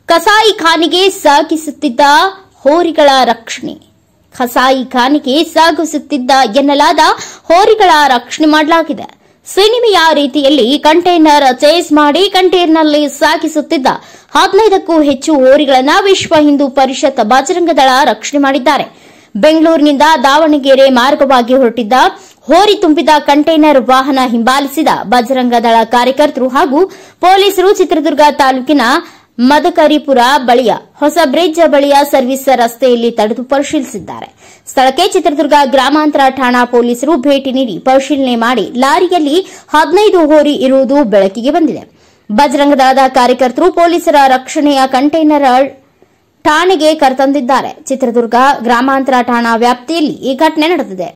ಕಸಾಯಿ ಖಾನೆಗೆ ಸಾಗಿಸುತ್ತಿದ್ದ ಹೋರಿಗಳ ರಕ್ಷಣೆ ಕಸಾಯಿ ಖಾನೆಗೆ ಸಾಗಿಸುತ್ತಿದ್ದ ಎನ್ನಲಾದ ಹೋರಿಗಳ ರಕ್ಷಣೆ ಮಾಡಲಾಗಿದೆ ಸಿನಿಮೆಯ ರೀತಿಯಲ್ಲಿ ಕಂಟೈನರ್ ಚೇಸ್ ಮಾಡಿ ಕಂಟೈನರ್ನಲ್ಲಿ ಸಾಗಿಸುತ್ತಿದ್ದ ಹದಿನೈದಕ್ಕೂ ಹೆಚ್ಚು ಹೋರಿಗಳನ್ನು ವಿಶ್ವ ಹಿಂದೂ ಪರಿಷತ್ ಬಜರಂಗ ದಳ ರಕ್ಷಣೆ ಮಾಡಿದ್ದಾರೆ ಬೆಂಗಳೂರಿನಿಂದ ದಾವಣಗೆರೆ ಮಾರ್ಗವಾಗಿ ಹೊರಟಿದ್ದ ಹೋರಿ ತುಂಬಿದ ಕಂಟೈನರ್ ವಾಹನ ಹಿಂಬಾಲಿಸಿದ ಬಜರಂಗ ದಳ ಕಾರ್ಯಕರ್ತರು ಹಾಗೂ ಪೊಲೀಸರು ಚಿತ್ರದುರ್ಗ ತಾಲೂಕಿನ ಮದಕರಿಪುರ ಬಳಿಯ ಹೊಸ ಬ್ರಿಡ್ಜ್ ಬಳಿಯ ಸರ್ವಿಸ್ ರಸ್ತೆಯಲ್ಲಿ ತಡೆದು ಪರಿಶೀಲಿಸಿದ್ದಾರೆ ಸ್ಥಳಕ್ಕೆ ಚಿತ್ರದುರ್ಗ ಗ್ರಾಮಾಂತರ ಠಾಣಾ ಪೊಲೀಸರು ಭೇಟಿ ನೀಡಿ ಪರಿಶೀಲನೆ ಮಾಡಿ ಲಾರಿಯಲ್ಲಿ ಹದಿನೈದು ಹೋರಿ ಇರುವುದು ಬೆಳಕಿಗೆ ಬಂದಿದೆ ಬಜರಂಗ ದಳದ ಕಾರ್ಯಕರ್ತರು ಪೊಲೀಸರ ರಕ್ಷಣೆಯ ಕಂಟೈನರ್ ಠಾಣೆಗೆ ಕರೆತಂದಿದ್ದಾರೆ ಚಿತ್ರದುರ್ಗ ಗ್ರಾಮಾಂತರ ಠಾಣಾ ವ್ಯಾಪ್ತಿಯಲ್ಲಿ ಈ ಘಟನೆ ನಡೆದಿದೆ